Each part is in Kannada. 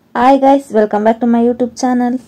hi guys welcome back to my YouTube channel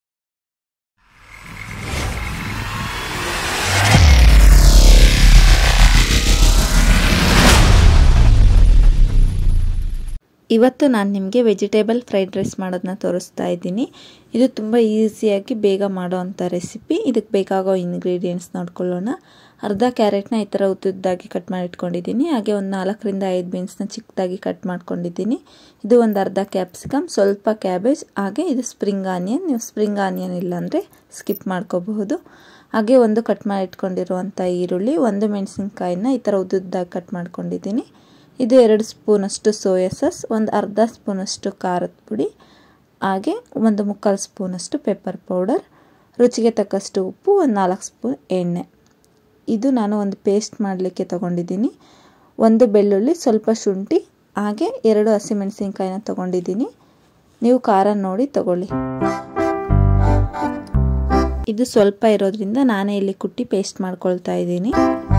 ಇವತ್ತು ನಾನು ನಿಮಗೆ ವೆಜಿಟೇಬಲ್ ಫ್ರೈಡ್ ರೈಸ್ ಮಾಡೋದನ್ನ ತೋರಿಸ್ತಾ ಇದ್ದೀನಿ ಇದು ತುಂಬ ಈಸಿಯಾಗಿ ಬೇಗ ಮಾಡೋ ಅಂಥ ರೆಸಿಪಿ ಇದಕ್ಕೆ ಬೇಕಾಗೋ ಇಂಗ್ರೀಡಿಯೆಂಟ್ಸ್ ನೋಡ್ಕೊಳ್ಳೋಣ ಅರ್ಧ ಕ್ಯಾರೆಟ್ನ ಈ ಥರ ಉದ್ದುದ್ದಾಗಿ ಕಟ್ ಮಾಡಿ ಇಟ್ಕೊಂಡಿದ್ದೀನಿ ಹಾಗೆ ಒಂದು ನಾಲ್ಕರಿಂದ ಐದು ಬೀನ್ಸ್ನ ಚಿಕ್ಕದಾಗಿ ಕಟ್ ಮಾಡ್ಕೊಂಡಿದ್ದೀನಿ ಇದು ಒಂದು ಅರ್ಧ ಕ್ಯಾಪ್ಸಿಕಮ್ ಸ್ವಲ್ಪ ಕ್ಯಾಬೇಜ್ ಹಾಗೆ ಇದು ಸ್ಪ್ರಿಂಗ್ ಆನಿಯನ್ ನೀವು ಸ್ಪ್ರಿಂಗ್ ಆನಿಯನ್ ಇಲ್ಲಾಂದರೆ ಸ್ಕಿಪ್ ಮಾಡ್ಕೋಬಹುದು ಹಾಗೆ ಒಂದು ಕಟ್ ಮಾಡಿ ಇಟ್ಕೊಂಡಿರುವಂಥ ಈರುಳ್ಳಿ ಒಂದು ಮೆಣಸಿನ್ಕಾಯಿನ ಈ ಥರ ಉದ್ದುದ್ದಾಗಿ ಕಟ್ ಮಾಡ್ಕೊಂಡಿದ್ದೀನಿ ಇದು ಎರಡು ಸ್ಪೂನಷ್ಟು ಸೋಯಾ ಸಾಸ್ ಒಂದು ಅರ್ಧ ಸ್ಪೂನಷ್ಟು ಖಾರದ ಪುಡಿ ಹಾಗೆ ಒಂದು ಮುಕ್ಕಾಲು ಸ್ಪೂನಷ್ಟು ಪೆಪ್ಪರ್ ಪೌಡರ್ ರುಚಿಗೆ ತಕ್ಕಷ್ಟು ಉಪ್ಪು ಒಂದು ನಾಲ್ಕು ಸ್ಪೂನ್ ಎಣ್ಣೆ ಇದು ನಾನು ಒಂದು ಪೇಸ್ಟ್ ಮಾಡಲಿಕ್ಕೆ ತಗೊಂಡಿದ್ದೀನಿ ಒಂದು ಬೆಳ್ಳುಳ್ಳಿ ಸ್ವಲ್ಪ ಶುಂಠಿ ಹಾಗೆ ಎರಡು ಹಸಿಮೆಣಸಿನ್ಕಾಯಿನ ತಗೊಂಡಿದ್ದೀನಿ ನೀವು ಖಾರ ನೋಡಿ ತಗೊಳ್ಳಿ ಇದು ಸ್ವಲ್ಪ ಇರೋದ್ರಿಂದ ನಾನೇ ಇಲ್ಲಿ ಕುಟ್ಟಿ ಪೇಸ್ಟ್ ಮಾಡ್ಕೊಳ್ತಾ ಇದ್ದೀನಿ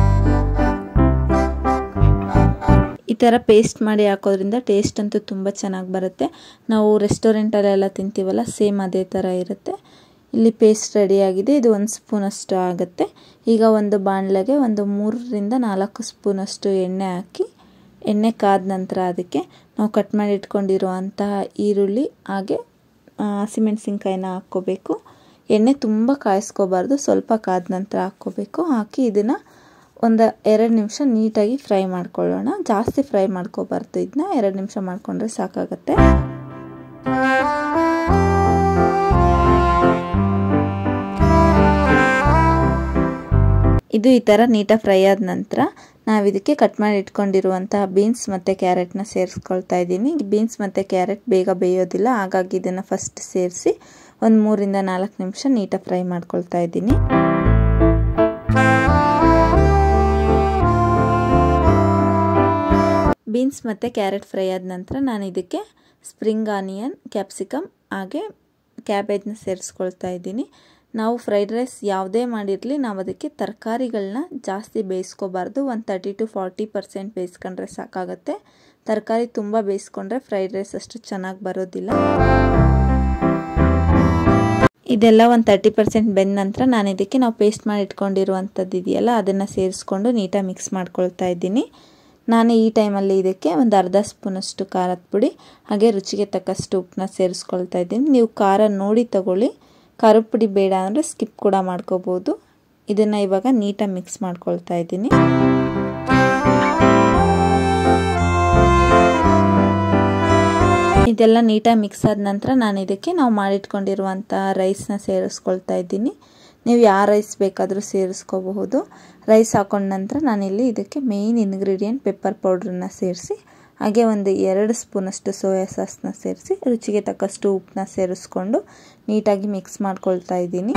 ಈ ಥರ ಪೇಸ್ಟ್ ಮಾಡಿ ಹಾಕೋದ್ರಿಂದ ಟೇಸ್ಟ್ ಅಂತೂ ತುಂಬ ಚೆನ್ನಾಗಿ ಬರುತ್ತೆ ನಾವು ರೆಸ್ಟೋರೆಂಟಲ್ಲೆಲ್ಲ ತಿಂತೀವಲ್ಲ ಸೇಮ್ ಅದೇ ಥರ ಇರುತ್ತೆ ಇಲ್ಲಿ ಪೇಸ್ಟ್ ರೆಡಿಯಾಗಿದೆ ಇದು ಒಂದು ಸ್ಪೂನಷ್ಟು ಆಗುತ್ತೆ ಈಗ ಒಂದು ಬಾಣಲೆಗೆ ಒಂದು ಮೂರರಿಂದ ನಾಲ್ಕು ಸ್ಪೂನಷ್ಟು ಎಣ್ಣೆ ಹಾಕಿ ಎಣ್ಣೆ ಕಾದ ನಂತರ ಅದಕ್ಕೆ ನಾವು ಕಟ್ ಮಾಡಿ ಇಟ್ಕೊಂಡಿರುವಂತಹ ಈರುಳ್ಳಿ ಹಾಗೆ ಹಸಿಮೆಣಸಿನ್ಕಾಯಿನ ಹಾಕ್ಕೋಬೇಕು ಎಣ್ಣೆ ತುಂಬ ಕಾಯಿಸ್ಕೋಬಾರ್ದು ಸ್ವಲ್ಪ ಕಾದ ನಂತರ ಹಾಕ್ಕೋಬೇಕು ಹಾಕಿ ಇದನ್ನು ಒಂದು ಎರಡು ನಿಮಿಷ ನೀಟಾಗಿ ಫ್ರೈ ಮಾಡ್ಕೊಳ್ಳೋಣ ಜಾಸ್ತಿ ಫ್ರೈ ಮಾಡ್ಕೋಬಾರ್ದು ಇದನ್ನ ಎರಡು ನಿಮಿಷ ಮಾಡಿಕೊಂಡ್ರೆ ಸಾಕಾಗತ್ತೆ ಇದು ಈ ಥರ ನೀಟಾಗಿ ಫ್ರೈ ಆದ ನಂತರ ನಾವು ಇದಕ್ಕೆ ಕಟ್ ಮಾಡಿ ಇಟ್ಕೊಂಡಿರುವಂತಹ ಬೀನ್ಸ್ ಮತ್ತು ಕ್ಯಾರೆಟ್ನ ಸೇರಿಸ್ಕೊಳ್ತಾ ಇದ್ದೀನಿ ಬೀನ್ಸ್ ಮತ್ತು ಕ್ಯಾರೆಟ್ ಬೇಗ ಬೇಯೋದಿಲ್ಲ ಹಾಗಾಗಿ ಇದನ್ನು ಫಸ್ಟ್ ಸೇರಿಸಿ ಒಂದು ಮೂರಿಂದ ನಾಲ್ಕು ನಿಮಿಷ ನೀಟಾಗಿ ಫ್ರೈ ಮಾಡ್ಕೊಳ್ತಾ ಇದ್ದೀನಿ ಬೀನ್ಸ್ ಮತ್ತು ಕ್ಯಾರೆಟ್ ಫ್ರೈ ಆದ ನಂತರ ನಾನು ಇದಕ್ಕೆ ಸ್ಪ್ರಿಂಗ್ ಆನಿಯನ್ ಕ್ಯಾಪ್ಸಿಕಮ್ ಹಾಗೆ ಕ್ಯಾಬೇಜ್ನ ಸೇರಿಸ್ಕೊಳ್ತಾ ಇದ್ದೀನಿ ನಾವು ಫ್ರೈಡ್ ರೈಸ್ ಯಾವುದೇ ಮಾಡಿರಲಿ ನಾವು ಅದಕ್ಕೆ ತರಕಾರಿಗಳನ್ನ ಜಾಸ್ತಿ ಬೇಯಿಸ್ಕೋಬಾರ್ದು ಒಂದು ತರ್ಟಿ ಟು ಫಾರ್ಟಿ ಪರ್ಸೆಂಟ್ ಬೇಯಿಸ್ಕೊಂಡ್ರೆ ಸಾಕಾಗುತ್ತೆ ತರಕಾರಿ ತುಂಬ ಬೇಯಿಸ್ಕೊಂಡ್ರೆ ಫ್ರೈಡ್ ರೈಸ್ ಅಷ್ಟು ಚೆನ್ನಾಗಿ ಬರೋದಿಲ್ಲ ಇದೆಲ್ಲ ಒಂದು ತರ್ಟಿ ಪರ್ಸೆಂಟ್ ಬೆಂದ ನಂತರ ನಾನು ಇದಕ್ಕೆ ನಾವು ಪೇಸ್ಟ್ ಮಾಡಿ ಇಟ್ಕೊಂಡಿರುವಂಥದ್ದು ಇದೆಯಲ್ಲ ಅದನ್ನು ಸೇರಿಸ್ಕೊಂಡು ನೀಟಾಗಿ ಮಿಕ್ಸ್ ಮಾಡ್ಕೊಳ್ತಾ ಇದ್ದೀನಿ ನಾನು ಈ ಟೈಮಲ್ಲಿ ಇದಕ್ಕೆ ಒಂದು ಅರ್ಧ ಸ್ಪೂನಷ್ಟು ಖಾರದ ಪುಡಿ ಹಾಗೆ ರುಚಿಗೆ ತಕ್ಕಷ್ಟು ಉಪ್ಪನ್ನ ಸೇರಿಸ್ಕೊಳ್ತಾ ಇದ್ದೀನಿ ನೀವು ಖಾರ ನೋಡಿ ತಗೊಳ್ಳಿ ಖಾರದ ಪುಡಿ ಬೇಡ ಅಂದರೆ ಸ್ಕಿಪ್ ಕೂಡ ಮಾಡ್ಕೋಬೋದು ಇದನ್ನು ಇವಾಗ ನೀಟಾಗಿ ಮಿಕ್ಸ್ ಮಾಡ್ಕೊಳ್ತಾ ಇದ್ದೀನಿ ಇದೆಲ್ಲ ನೀಟಾಗಿ ಮಿಕ್ಸ್ ಆದ ನಂತರ ನಾನು ಇದಕ್ಕೆ ನಾವು ಮಾಡಿಟ್ಕೊಂಡಿರುವಂಥ ರೈಸ್ನ ಸೇರಿಸ್ಕೊಳ್ತಾ ಇದ್ದೀನಿ ನೀವು ಯಾವ ರೈಸ್ ಬೇಕಾದರೂ ಸೇರಿಸ್ಕೋಬಹುದು ರೈಸ್ ಹಾಕೊಂಡ ನಂತರ ನಾನಿಲ್ಲಿ ಇದಕ್ಕೆ ಮೇಯ್ನ್ ಇಂಗ್ರೀಡಿಯೆಂಟ್ ಪೆಪ್ಪರ್ ಪೌಡ್ರನ್ನ ಸೇರಿಸಿ ಹಾಗೆ ಒಂದು ಎರಡು ಸ್ಪೂನಷ್ಟು ಸೋಯಾ ಸಾಸ್ನ ಸೇರಿಸಿ ರುಚಿಗೆ ತಕ್ಕಷ್ಟು ಉಪ್ಪನ್ನ ಸೇರಿಸ್ಕೊಂಡು ನೀಟಾಗಿ ಮಿಕ್ಸ್ ಮಾಡ್ಕೊಳ್ತಾ ಇದ್ದೀನಿ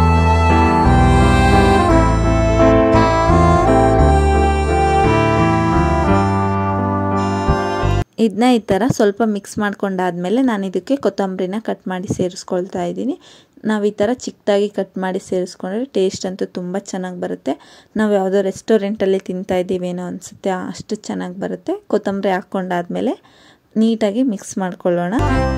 ಇದನ್ನ ಈ ಥರ ಸ್ವಲ್ಪ ಮಿಕ್ಸ್ ಮಾಡ್ಕೊಂಡಾದ್ಮೇಲೆ ನಾನು ಇದಕ್ಕೆ ಕೊತ್ತಂಬರಿನ ಕಟ್ ಮಾಡಿ ಸೇರಿಸ್ಕೊಳ್ತಾ ಇದ್ದೀನಿ ನಾವು ಈ ಥರ ಚಿಕ್ಕದಾಗಿ ಕಟ್ ಮಾಡಿ ಸೇರಿಸ್ಕೊಂಡ್ರೆ ಟೇಸ್ಟ್ ಅಂತೂ ತುಂಬ ಚೆನ್ನಾಗಿ ಬರುತ್ತೆ ನಾವು ಯಾವುದೋ ರೆಸ್ಟೋರೆಂಟಲ್ಲಿ ತಿಂತಾ ಇದ್ದೀವೇನೋ ಅನಿಸುತ್ತೆ ಅಷ್ಟು ಚೆನ್ನಾಗಿ ಬರುತ್ತೆ ಕೊತ್ತಂಬರಿ ಹಾಕ್ಕೊಂಡಾದ್ಮೇಲೆ ನೀಟಾಗಿ ಮಿಕ್ಸ್ ಮಾಡ್ಕೊಳ್ಳೋಣ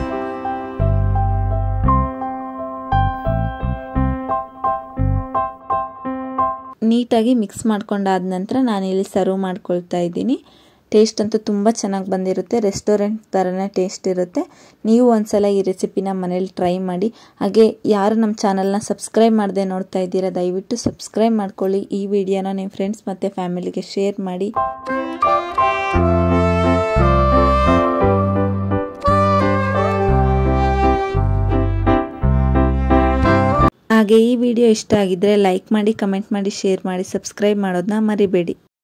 ನೀಟಾಗಿ ಮಿಕ್ಸ್ ಮಾಡ್ಕೊಂಡಾದ ನಂತರ ನಾನಿಲ್ಲಿ ಸರ್ವ್ ಮಾಡ್ಕೊಳ್ತಾ ಇದ್ದೀನಿ ಟೇಸ್ಟ್ ಅಂತೂ ತುಂಬ ಚೆನ್ನಾಗಿ ಬಂದಿರುತ್ತೆ ರೆಸ್ಟೋರೆಂಟ್ ಥರನೇ ಟೇಸ್ಟ್ ಇರುತ್ತೆ ನೀವು ಒಂದ್ಸಲ ಈ ರೆಸಿಪಿನ ಮನೇಲಿ ಟ್ರೈ ಮಾಡಿ ಹಾಗೆ ಯಾರು ನಮ್ಮ ಚಾನಲ್ನ ಸಬ್ಸ್ಕ್ರೈಬ್ ಮಾಡದೆ ನೋಡ್ತಾ ಇದ್ದೀರಾ ದಯವಿಟ್ಟು ಸಬ್ಸ್ಕ್ರೈಬ್ ಮಾಡ್ಕೊಳ್ಳಿ ಈ ವಿಡಿಯೋನ ನಿಮ್ಮ ಫ್ರೆಂಡ್ಸ್ ಮತ್ತು ಫ್ಯಾಮಿಲಿಗೆ ಶೇರ್ ಮಾಡಿ ಹಾಗೆ ಈ ವಿಡಿಯೋ ಇಷ್ಟ ಆಗಿದ್ದರೆ ಲೈಕ್ ಮಾಡಿ ಕಮೆಂಟ್ ಮಾಡಿ ಶೇರ್ ಮಾಡಿ ಸಬ್ಸ್ಕ್ರೈಬ್ ಮಾಡೋದನ್ನ ಮರಿಬೇಡಿ